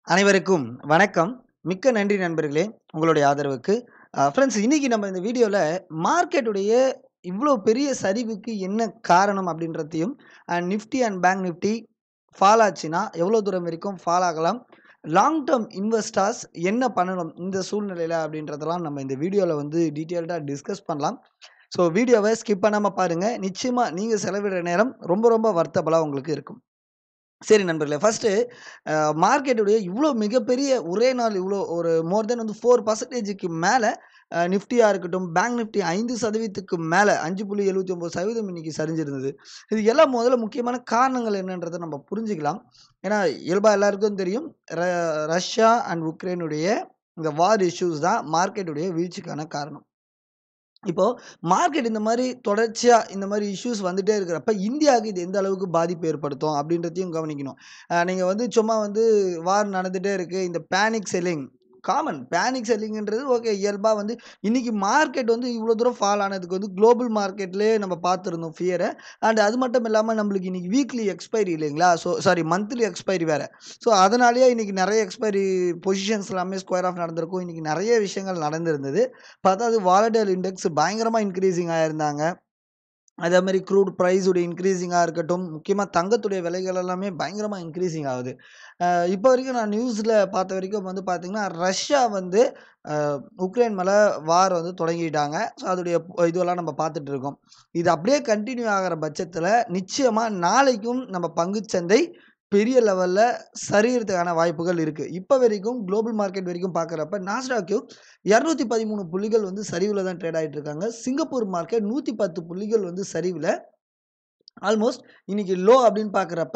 அனைவருக்கும் வணக்கம். மிக்க நன்றி நண்பர்களே! உங்களுடைய ஆதரவுக்கு. அ ஃபிரெண்ட்ஸ் இன்னைக்கு நம்ம இந்த வீடியோல மார்க்கெட்டுடைய இவ்ளோ பெரிய சரிவுக்கு என்ன காரணம் அப்படின்றதையும், and Nifty and bank Nifty fall ஆச்சுன்னா, எவ்வளோ தூரம் வரைக்கும் ஃபால் ஆகலாம்? லாங் டெர்ம் இன்வெஸ்டர்ஸ் என்ன பண்ணணும் இந்த சூழ்நிலையில அப்படின்றதெல்லாம் நம்ம இந்த வீடியோல வந்து டீட்டெயில்டா டிஸ்கஸ் பண்ணலாம். ஸோ வீடியோவ ஸ்கிப் பண்ணாம பாருங்க. நிச்சயமா நீங்க செலவிடுற நேரம் ரொம்ப ரொம்ப வொர்த்தபுளா உங்களுக்கு இருக்கும். சரி நண்பர்களே, ஃபர்ஸ்ட்டு அ மார்க்கெட்டுடைய இவ்ளோ மிகப்பெரிய ஒரே நாள் இவ்ளோ ஒரு மோர் தென் வந்து 4% மேல அ நிஃப்டியா இருக்கட்டும், பேங்க் நிஃப்டி 5% மேல 5.79% இன்னைக்கு சரிஞ்சிருந்தது. இதுக்கு எல்லாம் முதல்ல முக்கியமான காரணங்கள் என்னன்றத நம்ம புரிஞ்சுக்கலாம். ஏன்னா, இயல்பா எல்லாருக்கும் தெரியும். ர ரஷ்யா அண்ட் உக்ரைனுடைய இந்த வார் இஷ்யூஸ் தான் மார்க்கெட்டுடைய வீழ்ச்சிக்கான காரணம். இப்போ மார்க்கெட் இந்த மாரி தொடர்ச்சியா இந்த மாரி இஷ்யூஸ் வந்துட்டே இருக்கிறப்ப, இந்தியாவுக்கு இது எந்த அளவுக்கு பாதிப்பு ஏற்படுத்தும் அப்படின்றதையும் கவனிக்கணும். அ நீங்க வந்து சும்மா வந்து வார் நடந்துட்டே இருக்கு. இந்த பேனிக் செல்லிங் காமன். பேனிக் செல்லிங்ன்றது ஓகே இயல்பா வந்து இன்னைக்கு மார்க்கெட் வந்து இவ்ளோ தூரம் ஃபால் ஆனதுக்கு வந்து குளோபல் மார்க்கெட்லயே நம்ம பார்த்திருந்தோம் ஃபியர. அண்ட் அது மட்டும் இல்லாம நம்மளுக்கு இன்னைக்கு வீக்லி எக்ஸ்பைரி இல்லைங்களா? ஸோ சாரி மந்த்லி எக்ஸ்பைரி வேற. ஸோ அதனாலேயே இன்னைக்கு நெறைய எக்ஸ்பைரி பொசிஷன்ஸ் எல்லாமே ஸ்கொயர் ஆஃப் நடந்திருக்கும். இன்னைக்கு நெறைய விஷயங்கள் நடந்திருந்தது. பார்த்தா அது வாலடைல் இண்டெக்ஸ் பயங்கரமா இன்கிரீசிங் ஆயிருந்தாங்க. அதே மாரி க்ரூட் பிரைஸ் உடைய இன்கிரீசிங்கா இருக்கட்டும், முக்கியமா தங்கத்துடைய விலைகள் எல்லாமே பயங்கரமா இன்கிரீசிங் ஆகுது. அ இப்போ வரைக்கும் நான் நியூஸ்ல பார்த்த வரைக்கும் வந்து பார்த்தீங்கன்னா, ரஷ்யா வந்து அ உக்ரைன் மேல வார் வந்து தொடங்கிட்டாங்க. ஸோ அதோடைய இதுவெல்லாம் நம்ம பார்த்துட்டு இருக்கோம். இது அப்படியே கன்டின்யூ ஆகுற பட்சத்தில, நிச்சயமா நாளைக்கும் நம்ம பங்குச்சந்தை பெரிய லெவல்ல சரியறதுக்கான வாய்ப்புகள் இருக்கு. இப்ப வரைக்கும் குளோபல் மார்க்கெட் வரைக்கும் பார்க்கிறப்ப, நாஸ்டாக்யு 213 புள்ளிகள் வந்து சரிவுல தான் ட்ரேட் ஆயிட்டு இருக்காங்க. சிங்கப்பூர் மார்க்கெட் 110 புள்ளிகள் வந்து சரிவுல ஆல்மோஸ்ட் இன்னைக்கு லோ அப்படின்னு பார்க்கிறப்ப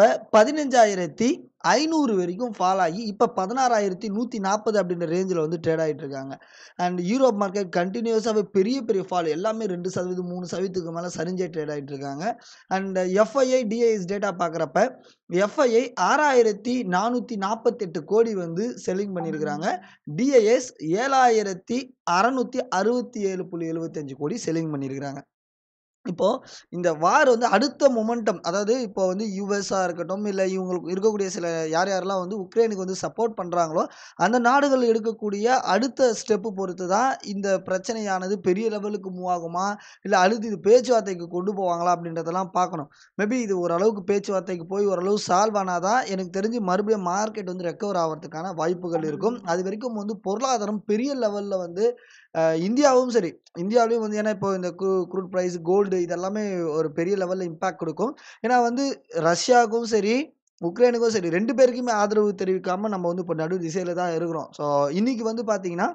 15,500 வரைக்கும் ஃபால் ஆகி, இப்ப 16,140 அப்படின்ற ரேஞ்சுல வந்து ட்ரேட் ஆயிட்டு இருக்காங்க. அண்ட் யூரோப் மார்க்கெட் கன்டினியூஸாவே பெரிய பெரிய ஃபால் எல்லாமே 2%, 3%க்கு மேல சரிஞ்சே ட்ரேட் ஆயிட்டு இருக்காங்க. அண்ட் எஃப்ஐஐ, டிஐஎஸ் டேட்டா பார்க்கிறப்ப, எஃப்ஐஐ 6,448 கோடி வந்து செல்லிங் பண்ணியிருக்கிறாங்க. டிஐஎஸ் 7,667.75 கோடி செல்லிங் பண்ணியிருக்கிறாங்க. இப்போ இந்த வார் வந்து அடுத்த மொமெண்டம் அதாவது இப்போ வந்து யுஎஸ்ஸா இருக்கட்டும், இல்ல இவங்களுக்கு இருக்கக்கூடிய சில யார் யாரெல்லாம் வந்து உக்ரைனுக்கு வந்து சப்போர்ட் பண்றாங்களோ, அந்த நாடுகள் எடுக்கக்கூடிய அடுத்த ஸ்டெப் பொறுத்து தான் இந்த பிரச்சனையானது பெரிய லெவலுக்கு மூவ் ஆகுமா? இல்ல அடுத்து இது பேச்சுவார்த்தைக்கு கொண்டு போவாங்களா? அப்படின்றதெல்லாம் பார்க்கணும். மேபி இது ஓரளவுக்கு பேச்சுவார்த்தைக்கு போய் ஓரளவு சால்வ் ஆனா தான் எனக்கு தெரிஞ்சு மறுபடியும் மார்க்கெட் வந்து ரெக்கவர் ஆவறதுக்கான வாய்ப்புகள் இருக்கும். அதுவரைக்கும் வந்து பொருளாதாரம் பெரிய லெவல்ல வந்து அ இந்தியாவும் சரி, இந்தியாவிலயும் வந்து ஏன்னா இப்போ இந்த க்ரூ க்ரூட் பிரைஸ், கோல்டு இதெல்லாமே ஒரு பெரிய லெவல்ல இம்பாக்ட் குடுக்கும். ஏன்னா வந்து ரஷ்யாவுக்கும் சரி, உக்ரைனுக்கும் சரி 2 பேருக்குமே ஆதரவு தெரிவிக்காம நம்ம வந்து இப்போ நடு திசையில தான் இருக்கிறோம். ஸோ இன்னைக்கு வந்து பார்த்தீங்கன்னா,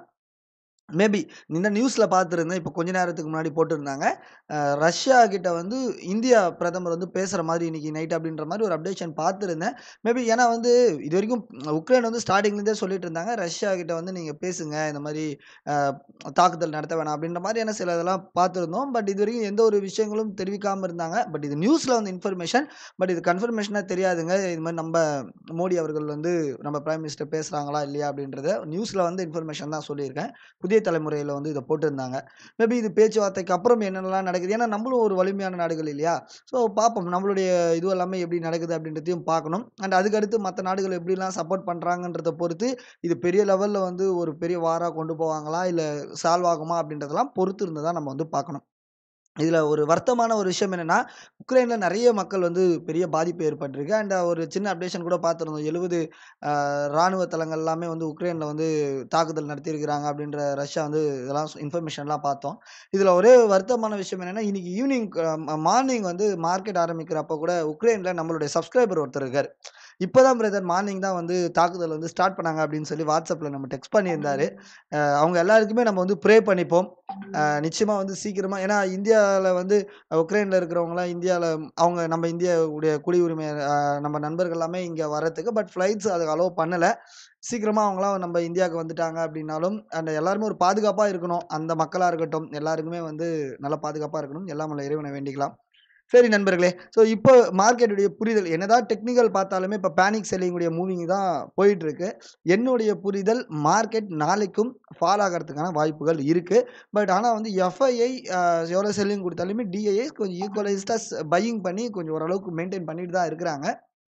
மேபி இந்த நியூஸ்ல பார்த்திருந்தேன். இப்போ கொஞ்ச நேரத்துக்கு முன்னாடி போட்டிருந்தாங்க. அ ரஷ்யா கிட்ட வந்து இந்தியா பிரதமர் வந்து பேசுற மாரி இன்னைக்கு நைட் அப்படின்ற மாரி ஒரு அப்டேஷன் பார்த்திருந்தேன். மேபி ஏன்னா வந்து இதுவரைக்கும் உக்ரைன் வந்து ஸ்டார்ட்டிங்ல இருந்தே சொல்லிட்டு இருந்தாங்க. ரஷ்யா கிட்ட வந்து நீங்க பேசுங்க. இந்த மாரி அ தாக்குதல் நடத்த வேணாம் அப்படின்ற மாரியான சில இதெல்லாம் பார்த்திருந்தோம். பட் இதுவரைக்கும் எந்த ஒரு விஷயங்களும் தெரிவிக்காம இருந்தாங்க. பட் இது நியூஸ்ல வந்த இன்ஃபர்மேஷன். பட் இது கன்ஃபர்மேஷனா தெரியாதுங்க. இது மாரி நம்ப மோடி அவர்கள் வந்து நம்ம பிரைம் மினிஸ்டர் பேசுறாங்களா? இல்லையா? அப்படின்றத நியூஸ்ல வந்த இன்ஃபர்மேஷன் தான் சொல்லியிருக்கேன். புதிய தலைமுறையில வந்து இத போட்டிருந்தாங்க. மேபி இது பேச்சுவார்த்தைக்கு அப்புறம் என்னென்னலாம் நடக்குது? ஏன்னா நம்மளும் ஒரு வலிமையான நாடுகள் இல்லையா? ஸோ பார்ப்போம். நம்மளுடைய இது எல்லாமே எப்படி நடக்குது அப்படின்றதையும் பார்க்கணும். அண்ட் அதுக்கு அடுத்து மத்த நாடுகள் எப்படிலாம் சப்போர்ட் பண்றாங்கன்றத பொறுத்து, இது பெரிய லெவல்ல வந்து ஒரு பெரிய வாரா கொண்டு போவாங்களா? இல்ல சால்வ் ஆகுமா? அப்படின்றதெல்லாம் பொறுத்து இருந்து தான் நம்ம வந்து பார்க்கணும். இதுல ஒரு வருத்தமான ஒரு விஷயம் என்னன்னா, உக்ரைன்ல நெறைய மக்கள் வந்து பெரிய பாதிப்பு ஏற்பட்டிருக்கு. அண்ட் ஒரு சின்ன அப்டேஷன் கூட பார்த்திருந்தோம். 70 அ ராணுவ தளங்கள் எல்லாமே வந்து உக்ரைன்ல வந்து தாக்குதல் நடத்தியிருக்கிறாங்க அப்படின்ற ரஷ்யா வந்து இதெல்லாம் இன்ஃபர்மேஷன்லாம் பார்த்தோம். இதுல ஒரே வருத்தமான விஷயம் என்னன்னா, இன்னைக்கு ஈவினிங் அ மார்னிங் வந்து மார்க்கெட் ஆரம்பிக்கிறப்ப கூட உக்ரைன்ல நம்மளுடைய சப்ஸ்கிரைபர் ஒருத்தர் இருக்காரு. இப்பதான் பிரதர் மார்னிங் தான் வந்து தாக்குதல் வந்து ஸ்டார்ட் பண்ணாங்க அப்படின்னு சொல்லி WhatsAppல நம்ம டெக்ஸ்ட் பண்ணியிருந்தாரு. அ அவங்க எல்லாருக்குமே நம்ம வந்து ப்ரே பண்ணிப்போம். அ நிச்சயமா வந்து சீக்கிரமா ஏன்னா இந்தியால வந்து உக்ரைன்ல இருக்கிறவங்கலாம் இந்தியால அவங்க நம்ம இந்தியாவுடைய குடியுரிமை அ நம்ம நண்பர்கள் எல்லாமே இங்க வரதுக்கு பட் ஃப்ளைட்ஸ் அதுக்கு அலோவ் பண்ணல. சீக்கிரமா அவங்கலாம் நம்ம இந்தியாவுக்கு வந்துட்டாங்க அப்படின்னாலும், அண்ட் எல்லாருமே ஒரு பாதுகாப்பா இருக்கணும். அந்த மக்களா இருக்கட்டும், எல்லாருக்குமே வந்து நல்ல பாதுகாப்பா இருக்கணும். எல்லாம் வல்ல இறைவனை வேண்டிக்கலாம். சரி நண்பர்களே. ஸோ இப்போ மார்க்கெட்டுடைய புரிதல் என்னதான் டெக்னிக்கல் பார்த்தாலுமே இப்ப பேனிக் செல்லிங் உடைய மூவிங் தான் போயிட்டு இருக்கு. என்னுடைய புரிதல் மார்க்கெட் நாளைக்கும் ஃபால் ஆகறதுக்கான வாய்ப்புகள் இருக்கு. பட் ஆனா வந்து எஃப்ஐஐ அ எவ்வளோ செல்லிங் குடுத்தாலுமே டிஐஎஸ் கொஞ்சம் ஈக்குவலைஸ்டா ஸ் பையிங் பண்ணி கொஞ்சம் ஓரளவுக்கு மெயின்டெயின் பண்ணிட்டு தான் இருக்கிறாங்க.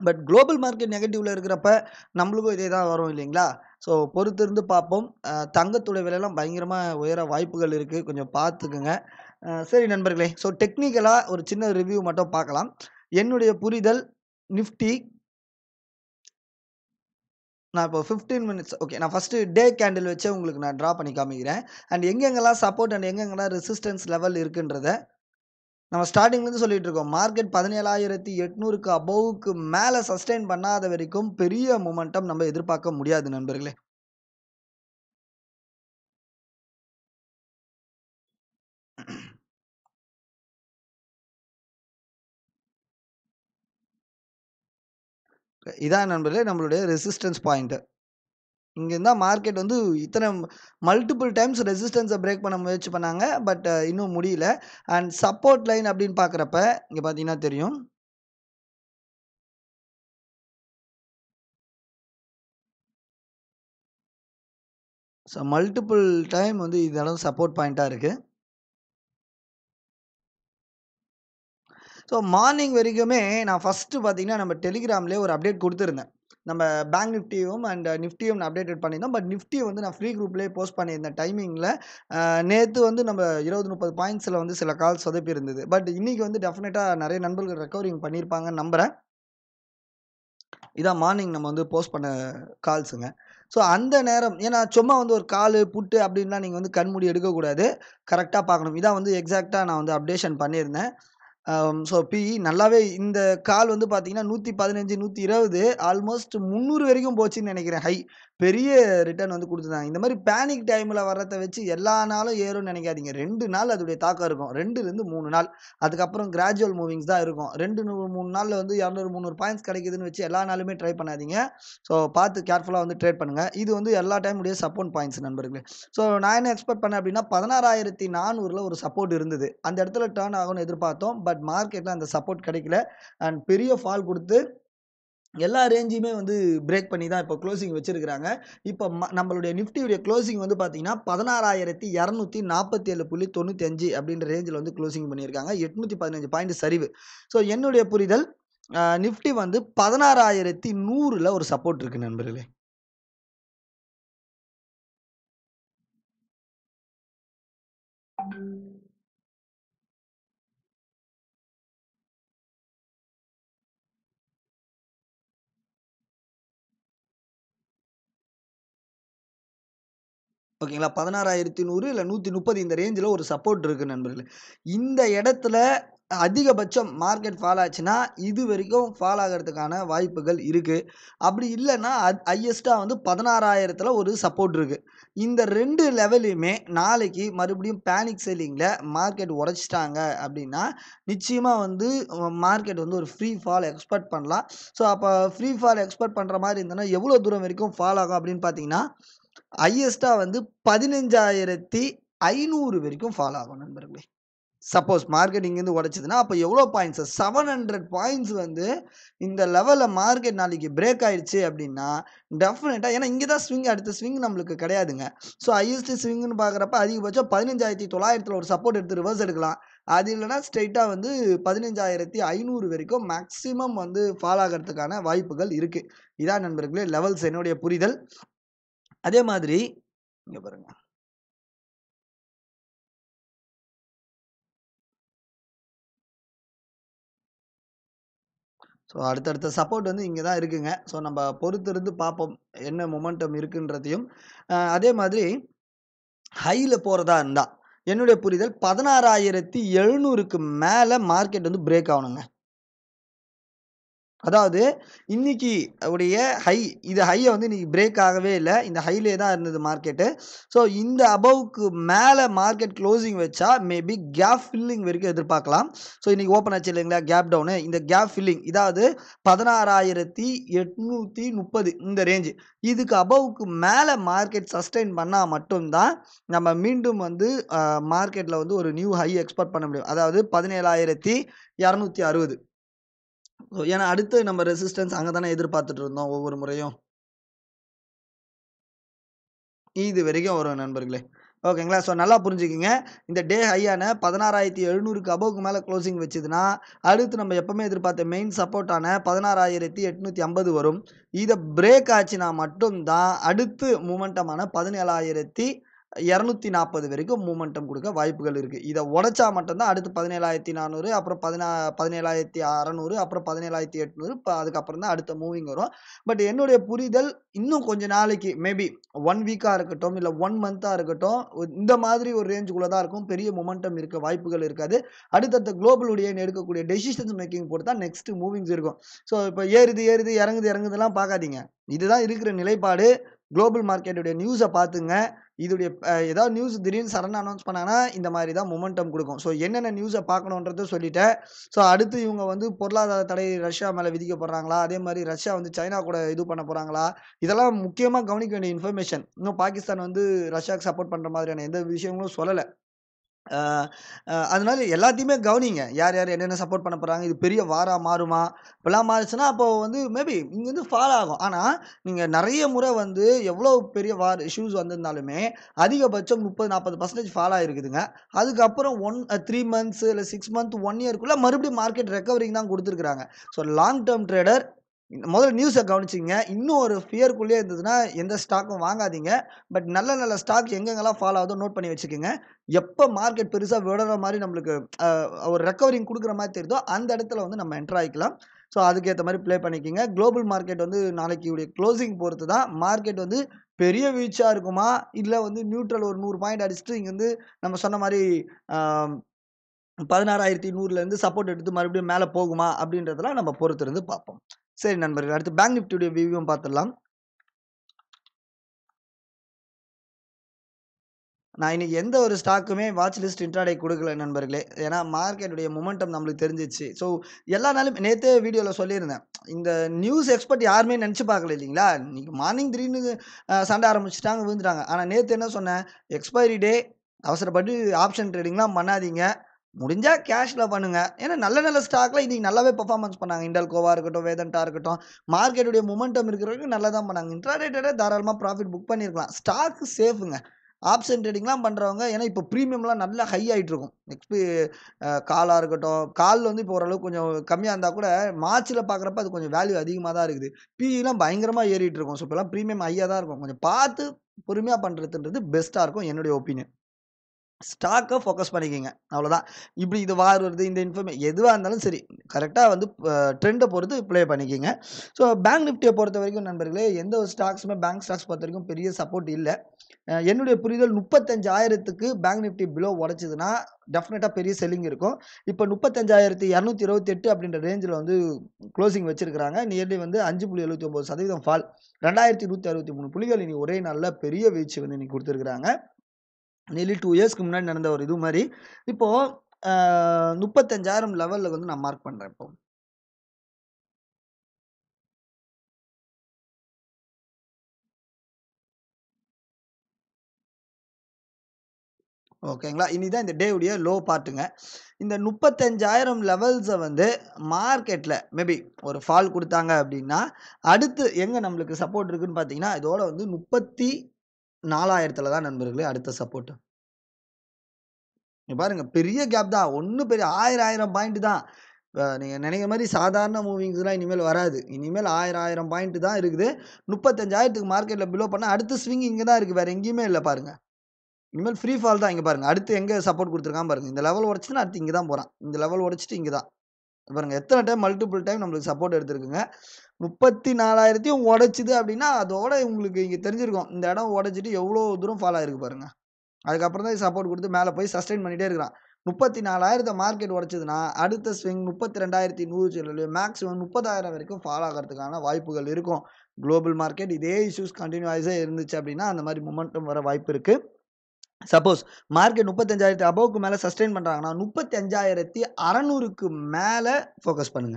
பட் குளோபல் மார்க்கெட் நெகட்டிவ்ல இருக்கிறப்ப நம்மளுக்கும் இதே தான் வரும் இல்லைங்களா ஸோ பொறுத்திருந்து பார்ப்போம் அஹ் தங்கத்தோட விலையெல்லாம் பயங்கரமாக உயர வாய்ப்புகள் இருக்குது கொஞ்சம் பார்த்துக்குங்க அஹ் சரி நண்பர்களே ஸோ டெக்னிக்கலாக ஒரு சின்ன ரிவ்யூ மட்டும் பார்க்கலாம் என்னுடைய புரிதல் நிஃப்டி நான் இப்போ ஃபிஃப்டீன் மினிட்ஸ் ஓகே நான் ஃபஸ்ட்டு டே கேண்டில் வச்சே உங்களுக்கு நான் ட்ரா பண்ணி காமிக்கிறேன் அண்ட் எங்கெங்கெல்லாம் சப்போர்ட் அண்ட் எங்கெங்கெல்லாம் ரெசிஸ்டன்ஸ் லெவல் இருக்குன்றத நம்ம ஸ்டார்டிங்லேருந்து சொல்லிட்டு இருக்கோம் மார்க்கெட் பதினேழாயிரத்தி எட்நூறுக்கு அபோவுக்கு மேலே சஸ்டெயின் பண்ணாத வரைக்கும் பெரிய மொமெண்டம் நம்ம எதிர்பார்க்க முடியாது நண்பர்களே இதான் நண்பர்களே நம்மளுடைய ரெசிஸ்டன்ஸ் பாயிண்ட்டு இங்கே இருந்தால் மார்க்கெட் வந்து இத்தனை மல்டிபிள் டைம்ஸ் ரெசிஸ்டன்ஸை பிரேக் பண்ண முயற்சி பண்ணாங்க பட் இன்னும் முடியல அண்ட் சப்போர்ட் லைன் அப்படின்னு பார்க்குறப்ப இங்கே பார்த்தீங்கன்னா தெரியும் ஸோ மல்டிபிள் டைம் வந்து இது இடம் சப்போர்ட் பாயிண்ட்டாக இருக்குது ஸோ மார்னிங் வரைக்குமே நான் ஃபஸ்ட்டு பார்த்தீங்கன்னா நம்ம டெலிகிராம்லேயே ஒரு அப்டேட் கொடுத்துருந்தேன் நம்ம பேங்க் நிஃப்டியும் அண்ட் நிஃப்டியும் நான் அப்டேட் பண்ணியிருந்தோம் பட் நிஃப்டி வந்து நான் ஃப்ரீ குரூப்லேயே போஸ்ட் பண்ணியிருந்தேன் டைமிங்கில் நேற்று வந்து நம்ம இருபது முப்பது பாயிண்ட்ஸில் வந்து சில கால்ஸ் சொதப்பி இருந்தது பட் இன்றைக்கி வந்து டெஃபினட்டாக நிறைய நண்பர்கள் ரெக்கவரிங் பண்ணியிருப்பாங்கன்னு நம்புகிறேன் இதான் மார்னிங் நம்ம வந்து போஸ்ட் பண்ண கால்ஸுங்க ஸோ அந்த நேரம் ஏன்னா சும்மா வந்து ஒரு கால் புட்டு அப்படின்லாம் நீங்கள் வந்து கண்மூடி எடுக்கக்கூடாது கரெக்டாக பார்க்கணும் இதான் வந்து எக்ஸாக்டாக நான் வந்து அப்டேஷன் பண்ணியிருந்தேன் ஸோ பிஇ நல்லாவே இந்த கால் வந்து பார்த்தீங்கன்னா நூற்றி பதினஞ்சு நூற்றி இருபது ஆல்மோஸ்ட் முந்நூறு வரைக்கும் போச்சுன்னு நினைக்கிறேன் ஹை பெரிய ரிட்டர்ன் வந்து கொடுத்துருந்தாங்க இந்த மாதிரி பேனிக் டைமில் வர்றதை வச்சு எல்லா நாளும் ஏறும்னு நினைக்காதீங்க ரெண்டு நாள் அதோடைய தாக்கம் இருக்கும் ரெண்டுலேருந்து மூணு நாள் அதுக்கப்புறம் கிராஜுவல் மூவிங்ஸ் தான் இருக்கும் ரெண்டு நூறு மூணு நாளில் வந்து இரநூறு முந்நூறு பாயிண்ட்ஸ் கிடைக்குதுன்னு வச்சு எல்லா நாளுமே ட்ரை பண்ணாதீங்க ஸோ பார்த்து கேர்ஃபுல்லாக வந்து ட்ரேட் பண்ணுங்கள் இது வந்து எல்லா டைமுடைய சப்போர்ட் பாயிண்ட்ஸ் நண்பர்களே ஸோ நான் என்ன எக்ஸ்பெக்ட் பண்ணேன் அப்படின்னா பதினாறாயிரத்தி நானூறில் ஒரு சப்போர்ட் இருந்தது அந்த இடத்துல டேர்ன் ஆகும்னு எதிர்பார்த்தோம் பட் மார்க்கெட்டில் அந்த சப்போர்ட் கிடைக்கல அண்ட் பெரிய ஃபால் கொடுத்து எல்லா ரேஞ்சையுமே வந்து பிரேக் பண்ணி தான் இப்போ க்ளோசிங் வச்சிருக்கிறாங்க இப்போ ம நம்மளுடைய நிஃப்டியுடைய க்ளோசிங் வந்து பார்த்தீங்கன்னா பதினாறாயிரத்தி இரநூத்தி நாற்பத்தி ஏழு புள்ளி தொண்ணூற்றி அஞ்சு அப்படின்ற ரேஞ்சில் வந்து க்ளோசிங் பண்ணியிருக்காங்க எட்நூற்றி பதினஞ்சு பாயிண்ட் சரிவு ஸோ என்னுடைய புரிதல் நிஃப்டி வந்து பதினாறாயிரத்தி நூறில் ஒரு சப்போர்ட் இருக்குது நண்பர்களே ஓகேங்களா பதினாறாயிரத்தி நூறு இல்லை நூற்றி முப்பது இந்த ரேஞ்சில் ஒரு சப்போர்ட் இருக்குது நண்பர்களே இந்த இடத்துல அதிகபட்சம் மார்க்கெட் ஃபால் ஆச்சுன்னா இது வரைக்கும் ஃபால் ஆகிறதுக்கான வாய்ப்புகள் இருக்குது அப்படி இல்லைன்னா ஹையஸ்ட்டாக வந்து பதினாறாயிரத்தில் ஒரு சப்போர்ட் இருக்குது இந்த ரெண்டு லெவலையுமே நாளைக்கு மறுபடியும் பேனிக் செல்லிங்கில் மார்க்கெட் உடச்சிட்டாங்க அப்படின்னா நிச்சயமாக வந்து மார்க்கெட் வந்து ஒரு ஃப்ரீ ஃபால் எக்ஸ்பெக்ட் பண்ணலாம் ஸோ அப்போ ஃப்ரீ ஃபால் எக்ஸ்பெக்ட் பண்ணுற மாதிரி இருந்ததுன்னா எவ்வளோ தூரம் வரைக்கும் ஃபால் ஆகும் அப்படின்னு பார்த்தீங்கன்னா ஹையஸ்ட்டாக வந்து பதினஞ்சாயிரத்தி ஐநூறு வரைக்கும் ஃபால் ஆகும் நண்பர்களே சப்போஸ் மார்க்கெட் இங்கேருந்து உடச்சிதுன்னா அப்போ எவ்வளோ பாயிண்ட்ஸ் செவன் ஹண்ட்ரட் பாயிண்ட்ஸ் வந்து இந்த லெவலில் மார்க்கெட் நாளைக்கு பிரேக் ஆயிடுச்சு அப்படின்னா டெஃபினட்டாக ஏன்னா இங்கே தான் ஸ்விங் அடுத்த ஸ்விங் நம்மளுக்கு கிடையாதுங்க ஸோ ஹையஸ்ட் ஸ்விங்னு பார்க்குறப்ப அதிகபட்சம் பதினஞ்சாயிரத்தி தொள்ளாயிரத்தில் ஒரு சப்போர்ட் எடுத்து ரிவர்ஸ் எடுக்கலாம் அது இல்லைனா ஸ்ட்ரெயிட்டாக வந்து பதினஞ்சாயிரத்தி ஐநூறு வரைக்கும் மேக்ஸிமம் வந்து ஃபால் ஆகிறதுக்கான வாய்ப்புகள் இருக்குது இதான் நண்பர்களே லெவல்ஸ் என்னுடைய புரிதல் அதே மாதிரி இங்கே பாருங்க ஸோ அடுத்தடுத்த சப்போர்ட் வந்து இங்கே தான் இருக்குங்க ஸோ நம்ம பொறுத்திருந்து பார்ப்போம் என்ன மொமெண்டம் இருக்குன்றதையும் அதே மாதிரி ஹையில் போகிறதா இருந்தால் என்னுடைய புரிதல் பதினாறாயிரத்தி எழுநூறுக்கு மேலே மார்க்கெட் வந்து பிரேக் ஆகணுங்க அதாவது இன்னைக்கு உடைய ஹை இது ஹையை வந்து இன்னைக்கு பிரேக் ஆகவே இல்லை இந்த ஹைலே தான் இருந்தது மார்க்கெட்டு ஸோ இந்த அபவுக்கு மேலே மார்க்கெட் க்ளோசிங் வச்சா மேபி கேப் ஃபில்லிங் வரைக்கும் எதிர்பார்க்கலாம் ஸோ இன்னைக்கு ஓப்பன் ஆச்சு இல்லைங்களா கேப் டவுனு இந்த கேப் ஃபில்லிங் இதாவது பதினாறாயிரத்தி எட்நூற்றி முப்பது இந்த ரேஞ்சு இதுக்கு அபவுக்கு மேலே மார்க்கெட் சஸ்டெயின் பண்ணால் மட்டும்தான் நம்ம மீண்டும் வந்து மார்க்கெட்டில் வந்து ஒரு நியூ ஹை எக்ஸ்பெக்ட் பண்ண முடியும் அதாவது பதினேழாயிரத்தி இரநூத்தி அறுபது ஏன்னா அடுத்து நம்ம ரெசிஸ்டன்ஸ் அங்கே தானே எதிர்பார்த்துட்டு இருந்தோம் ஒவ்வொரு முறையும் இது வரைக்கும் வரும் நண்பர்களே ஓகேங்களா? ஸோ நல்லா புரிஞ்சுக்கங்க. இந்த டே ஹையான 16,700க்கு அபோவ்க்கு மேல க்ளோசிங் வச்சதுன்னா, அடுத்து நம்ம எப்பவுமே எதிர்பார்த்த மெயின் சப்போர்ட்டான 16,850 வரும். இத பிரேக் ஆச்சுன்னா மட்டும் தான் அடுத்து மொமெண்டமான 17,240 வரைக்கும் மொமெண்டம் குடுக்க வாய்ப்புகள் இருக்கு. இத உடைச்சா மட்டும் தான் அடுத்து 17,400 அப்புறம் பதினா 17,600 அப்புறம் 17,800 இப்ப அதுக்கப்புறம் தான் அடுத்த மூவிங் வரும். பட் என்னுடைய புரிதல் இன்னும் கொஞ்ச நாளைக்கு மேபி 1 வீக்கா இருக்கட்டும், இல்ல 1 மந்த்தா இருக்கட்டும், இந்த மாதிரி ஒரு ரேஞ்சுக்குள்ள தான் இருக்கும். பெரிய மொமெண்டம் இருக்க வாய்ப்புகள் இருக்காது. அடுத்தடுத்த குளோபல் உடையன் எடுக்கக்கூடிய டெசிஷன்ஸ் மேக்கிங் பொறுத்து தான் நெக்ஸ்ட் மூவிங்ஸ் இருக்கும். ஸோ இப்ப ஏறுது, ஏறுது, இறங்குது, இறங்குதுலாம் பார்க்காதீங்க. இதுதான் இருக்கிற நிலைப்பாடு. குளோபல் மார்க்கெட்டுடைய நியூஸ பார்த்துங்க. இதுடைய அ ஏதாவது நியூஸ் திடீர்னு சடனா அனவுன்ஸ் பண்ணாங்கன்னா, இந்த மாரி தான் மொமெண்டம் குடுக்கும். ஸோ என்னென்ன நியூஸ பார்க்கணுன்றத சொல்லிட்டேன். ஸோ அடுத்து இவங்க வந்து பொருளாதார தடை ரஷ்யா மேல விதிக்க போடுறாங்களா? அதே மாரி ரஷ்யா வந்து சைனா கூட இது பண்ண போறாங்களா? இதெல்லாம் முக்கியமா கவனிக்க வேண்டிய இன்ஃபர்மேஷன். இன்னும் பாகிஸ்தான் வந்து ரஷ்யாக்கு சப்போர்ட் பண்ற மாதிரியான எந்த விஷயங்களும் சொல்லல. அ அ அதனால எல்லாத்தையுமே கவனிங்க. யார், யார் என்னென்ன சப்போர்ட் பண்ண போறாங்க? இது பெரிய வாரா மாறுமா? இப்படிலாம் மாறுச்சுன்னா, அப்போ வந்து மேபி இங்கருந்து ஃபால் ஆகும். ஆனா, நீங்க நெறைய முறை வந்து எவ்வளோ பெரிய வார் இஷ்யூஸ் வந்திருந்தாலுமே, அதிகபட்சம் 30, 40% ஃபால் ஆயிருக்குதுங்க. அதுக்கப்புறம் 1 அ 3 மந்த்ஸ் இல்ல 6 மந்த், 1 இயர்க்குள்ள மறுபடியும் மார்க்கெட் ரெக்கவரிங் தான் குடுத்துருக்காங்க. ஸோ லாங் டெர்ம் ட்ரேடர் முதல்ல நியூஸ கவனிச்சுக்கங்க. இன்னும் ஒரு ஃபியர்க்குள்ளேயே இருந்ததுன்னா, எந்த ஸ்டாக்கும் வாங்காதீங்க. பட் நல்ல நல்ல ஸ்டாக் எங்கெங்கலாம் ஃபால் ஆகுதோ நோட் பண்ணி வச்சுக்கங்க. எப்ப மார்க்கெட் பெருசா விழற மாரி நம்மளுக்கு அ ஒரு ரெக்கவரிங் குடுக்குற மாரி தெரியுதோ, அந்த இடத்துல வந்து நம்ம என்டர் ஆயிக்கலாம். ஸோ அதுக்கேத்த மாரி ப்ளே பண்ணிக்கங்க. குளோபல் மார்க்கெட் வந்து நாளைக்கு உடைய க்ளோசிங் பொறுத்து தான் மார்க்கெட் வந்து பெரிய வீழ்ச்சியா இருக்குமா? இல்ல வந்து நியூட்ரல் ஒரு 100 பாயிண்ட் அடிச்சுட்டு இங்கருந்து நம்ம சொன்ன மாரி அ 16,100லேருந்து சப்போர்ட் எடுத்து மறுபடியும் மேல போகுமா? அப்படின்றதெல்லாம் நம்ம பொறுத்திருந்து பார்ப்போம். சரி நண்பர்களே, அடுத்து பேங்க் நிஃப்டியுடைய வியூவும் பார்த்துடலாம். நான் இன்னைக்கு எந்த ஒரு ஸ்டாக்குமே வாட்ச் லிஸ்ட் இன்ட்ராடே குடுக்கல நண்பர்களே. ஏன்னா மார்க்கெட்டுடைய மொமெண்டம் நம்மளுக்கு தெரிஞ்சிருச்சு. ஸோ எல்லா நாளும் நேத்தே வீடியோல சொல்லியிருந்தேன். இந்த நியூஸ் எக்ஸ்பெர்ட் யாருமே நெனச்சு பார்க்கல இல்லீங்களா? இன்னைக்கு மார்னிங் திடீர்னு அ சண்டை ஆரம்பிச்சுட்டாங்க, விழுந்துட்டாங்க. ஆனா நேத்து என்ன சொன்னேன்? எக்ஸ்பைரி டே அவசரப்பட்டு ஆப்ஷன் ட்ரேடிங்லாம் பண்ணாதீங்க. முடிஞ்சா கேஷ்ல பண்ணுங்க. ஏன்னா நல்ல நல்ல ஸ்டாக்ல இன்னைக்கு நல்லாவே பெர்ஃபார்மன்ஸ் பண்ணாங்க. இண்டல்கோவா இருக்கட்டும், வேதாந்தா இருக்கட்டும். மார்க்கெட்டுடைய மொமெண்டம் இருக்கிற வரைக்கும் நல்லா தான் பண்ணாங்க. இன்ட்ராடே ட்ரேடர் தாராளமா ப்ராஃபிட் புக் பண்ணியிருக்கலாம். ஸ்டாக் சேஃப்ங்க. ஆப்ஷன் ட்ரேடிங்லாம் பண்றவங்க ஏன்னா இப்போ பிரீமியம்லாம் நல்லா ஹை ஆயிட்டு இருக்கும். எக்ஸ்பி அ காலா இருக்கட்டும். கால் வந்து இப்போ ஓரளவுக்கு கொஞ்சம் கம்மியா இருந்தா கூட, மார்ச்ல பார்க்குறப்ப அது கொஞ்சம் வேல்யூ அதிகமா தான் இருக்குது. பிஇலாம் பயங்கரமா ஏறிட்டு இருக்கும். ஸோ இப்பலாம் பிரீமியம் ஹையா தான் இருக்கும். கொஞ்சம் பார்த்து பொறுமையா பண்றதுன்றது பெஸ்ட்டா இருக்கும் என்னுடைய ஒப்பீனியன். ஸ்டாக்க ஃபோக்கஸ் பண்ணிக்கங்க. அவ்வளோதான். இப்படி இது வார் வருது, இந்த இன்ஃபர்மே எதுவா இருந்தாலும் சரி, கரெக்ட்டா வந்து அ ட்ரெண்ட பொறுத்து ப்ளே பண்ணிக்கங்க. ஸோ பேங்க் நிஃப்டிய பொறுத்தவரைக்கும் நண்பர்களே, எந்த ஒரு ஸ்டாக்ஸுமே பேங்க் ஸ்டாக்ஸ் பொறுத்தவரைக்கும் பெரிய சப்போர்ட் இல்ல. அ என்னுடைய புரிதல் 35,000க்கு பேங்க் நிஃப்டி பிலோ உடைச்சதுன்னா, டெஃபினட்டா பெரிய செல்லிங் இருக்கும். இப்ப 35,228 அப்படின்ற ரேஞ்சுல வந்து க்ளோசிங் வச்சிருக்காங்க. நியர்லி வந்து 5.79% ஃபால். 2,163 புள்ளிகள் இனி ஒரே நாள்ல பெரிய வீழ்ச்சி வந்து இன்னைக்கு குடுத்துருக்காங்க. நியர்லி 2 இயர்ஸ்க்கு முன்னாடி நடந்த ஒரு இது மாரி. இப்போ அ 35,000 லெவல்ல வந்து நான் மார்க் பண்றேன் இப்போ. ஓகேங்களா? இனி தான் இந்த டே உடைய லோ பார்ட்டுங்க. இந்த 35,000 லெவல்ஸ வந்து மார்க்கெட்ல மேபி ஒரு ஃபால் குடுத்தாங்க அப்படின்னா, அடுத்து எங்க நம்மளுக்கு சப்போர்ட் இருக்குன்னு பார்த்தீங்கன்னா, இதோட வந்து 34,000த்துல தான் நண்பர்களே அடுத்த சப்போர்ட். இங்க பாருங்க பெரிய கேப் தான். ஒண்ணும் பெரிய 1000, 1000 பாயிண்ட் தான். அ நீங்க நெனைக்கிற மாரி சாதாரண மூவிங்ஸ்லாம் இனிமேல் வராது. இனிமேல் 1000, 1000 பாயிண்ட் தான் இருக்குது. 35,000க்கு மார்க்கெட்ல பிலோ பண்ணா அடுத்த ஸ்விங் இங்க தான் இருக்கு. வேற எங்கேயுமே இல்ல பாருங்க. இனிமேல் ஃப்ரீ ஃபால் தான். இங்க பாருங்க. அடுத்து எங்க சப்போர்ட் குடுத்துருக்கான் பாருங்க. இந்த லெவல் உடைச்சுதுன்னா அடுத்து இங்க தான் போறான். இந்த லெவல் உடைச்சுட்டு இங்க தான். பாருங்க எத்தன டைம் மல்டிபிள் டைம் நம்மளுக்கு சப்போர்ட் எடுத்திருக்குங்க. 34,000த்தையும் உடைச்சுது அப்படின்னா, அதோட உங்களுக்கு இங்க தெரிஞ்சிருக்கும். இந்த இடம் உடைச்சுட்டு எவ்வளோ தூரம் ஃபால் ஆயிருக்கு பாருங்க. அதுக்கப்புறம் தான் சப்போர்ட் குடுத்து மேல போய் சஸ்டெயின் பண்ணிட்டே இருக்கிறான். 34,000த்த மார்க்கெட் உடைச்சதுன்னா, அடுத்த ஸ்விங் 32,100 சொல்லி மேக்ஸிமம் 30,000 வரைக்கும் ஃபால் ஆகறதுக்கான வாய்ப்புகள் இருக்கும். குளோபல் மார்க்கெட் இதே இஷ்யூஸ் கன்டினியூஸா இருந்துச்சு அப்படின்னா, அந்த மாரி மொமெண்டம் வர வாய்ப்பு இருக்கு. சப்போஸ் மார்க்கெட் 35,000 அபோவ்க்கு மேல சஸ்டெயின் பண்றாங்கன்னா, 35,600க்கு மேல ஃபோக்கஸ் பண்ணுங்க.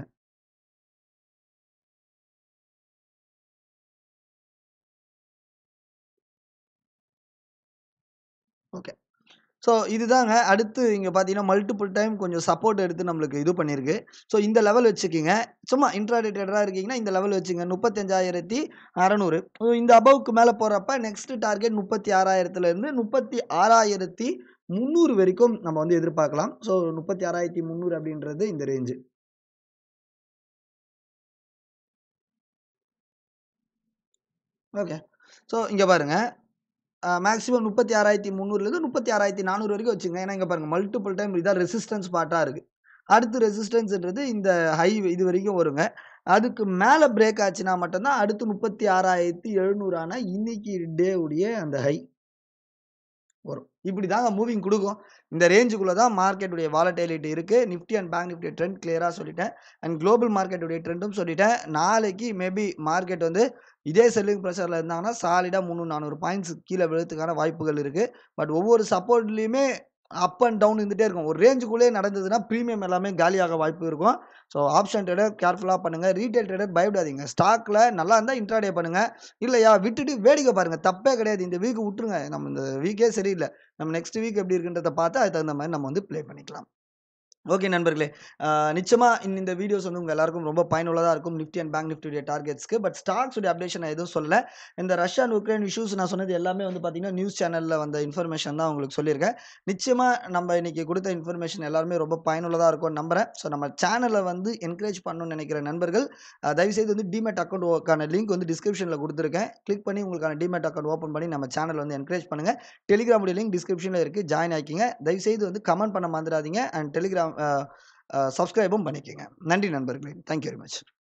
ஓகே. ஸோ இதுதாங்க அடுத்து இங்கே பார்த்தீங்கன்னா மல்டிபிள் டைம் கொஞ்சம் சப்போர்ட் எடுத்து நம்மளுக்கு இது பண்ணியிருக்கு ஸோ இந்த லெவல் வச்சுக்கிங்க சும்மா இன்ட்ராடே ட்ரேடராக இருக்கீங்கன்னா இந்த லெவல் வச்சுங்க முப்பத்தஞ்சாயிரத்தி அறநூறு இந்த அபவுக்கு மேலே போகிறப்ப நெக்ஸ்ட் டார்கெட் முப்பத்தி ஆறாயிரத்துலேருந்து முப்பத்தி ஆறாயிரத்தி முந்நூறு வரைக்கும் நம்ம வந்து எதிர்பார்க்கலாம் ஸோ முப்பத்தி ஆறாயிரத்தி முந்நூறு அப்படின்றது இந்த ரேஞ்சு ஓகே ஸோ இங்கே பாருங்கள் மேக்ஸிமம் முப்பத்தி ஆறாயிரத்தி முந்நூறுலேருந்து முப்பத்தி ஆறாயிரத்தி நானூறு வரைக்கும் வச்சுங்க ஏன்னா இங்கே பாருங்கள் மல்டிபிள் டைம் இதான் ரெசிஸ்டன்ஸ் பார்ட்டாக இருக்குது அடுத்து ரெசிஸ்டன்ஸ்ன்றது இந்த ஹை இது வரைக்கும் வருங்க அதுக்கு மேலே பிரேக் ஆச்சுன்னா மட்டும்தான் அடுத்து முப்பத்தி ஆறாயிரத்தி எழுநூறான இன்னைக்கு டே உடைய அந்த ஹை வரும் இப்படி தாங்க மூவிங் கொடுக்கும் இந்த ரேஞ்சுக்குள்ளே தான் மார்க்கெட்டுடைய வாலட்டிலிட்டி இருக்குது Nifty and bank Nifty trend கிளியராக சொல்லிட்டேன் அண்ட் குளோபல் மார்க்கெட்டுடைய ட்ரெண்டும் சொல்லிட்டேன் நாளைக்கு மேபி மார்க்கெட் வந்து இதே செல்லிங் ப்ரெஷரில் இருந்தாங்கன்னா சாலிடாக முந்நூறு நானூறு பாயிண்ட்ஸ் கீழே விழுறதுக்கான வாய்ப்புகள் இருக்குது பட் ஒவ்வொரு சப்போர்ட்லேயுமே அப் அண்ட் டவுன் இருந்துகிட்டே இருக்கும் ஒரு ரேஞ்சுக்குள்ளே நடந்ததுன்னா ப்ரீமியம் எல்லாமே காலியாக வாய்ப்பு இருக்கும் ஸோ ஆப்ஷன் ட்ரேடர் கேர்ஃபுல்லாக பண்ணுங்கள் ரீட்டைல் ட்ரேடர் பயப்படாதீங்க ஸ்டாக்கில் நல்லா இருந்தால் இன்ட்ராடே பண்ணுங்கள் இல்லையா விட்டுட்டு வேடிக்கை பாருங்கள் தப்பே கிடையாது இந்த வீக் விட்டுருங்க நம்ம இந்த வீக்கே சரியில்லை நம்ம நெக்ஸ்ட் வீக் எப்படி இருக்குன்றத பார்த்து அதுக்கு தகுந்த மாதிரி நம்ம வந்து ப்ளே பண்ணிக்கலாம் ஓகே நண்பர்களே நிச்சயமாக இந்த வீடியோஸ் வந்து உங்கள் எல்லாருக்கும் ரொம்ப பயனுள்ளதாக இருக்கும் நிஃப்டி அண்ட் பேங்க் நிஃப்டியுடைய டார்கெட்ஸ்க்கு பட் ஸ்டாக்ஸுடைய அப்டேஷன் நான் எதுவும் சொல்ல இந்த ரஷ்யா அண்ட் உக்ரைன் இஷ்யூஸ் நான் சொன்னது எல்லாமே வந்து பார்த்தீங்கன்னா நியூஸ் சேனலில் வந்த இன்ஃபர்மேஷன் தான் உங்களுக்கு சொல்லியிருக்கேன் நிச்சயமாக நம்ம இன்னைக்கு கொடுத்த இன்ஃபர்மேஷன் எல்லாருமே ரொம்ப பயனுள்ளதாக இருக்கும்னு நம்புறேன் ஸோ நம்ம சேனலை வந்து என்கரேஜ் பண்ணணும்னு நினைக்கிற நண்பர்கள் தயவுசெய்து வந்து டிமேட் அக்கௌண்ட்டுக்கான லிங்க் வந்து டிஸ்கிரிப்ஷனில் கொடுத்துருக்கேன் கிளிக் பண்ணி உங்களுக்கான டிமேட் அக்கௌண்ட் ஓப்பன் பண்ணி நம்ம சேனல் வந்து என்கரேஜ் பண்ணுங்கள் டெலிகிராமுடைய லிங்க் டிஸ்கிரிப்ஷனில் இருக்குது ஜாயின் ஆக்கிங்க தயவுசெய்து வந்து கமெண்ட் பண்ண மறந்துடாதீங்க அண்ட் டெலிகிராம் சப்ஸ்கிரைபும் பண்ணிக்கோங்க நன்றி நண்பர்களே தேங்க்யூ வெரி மச்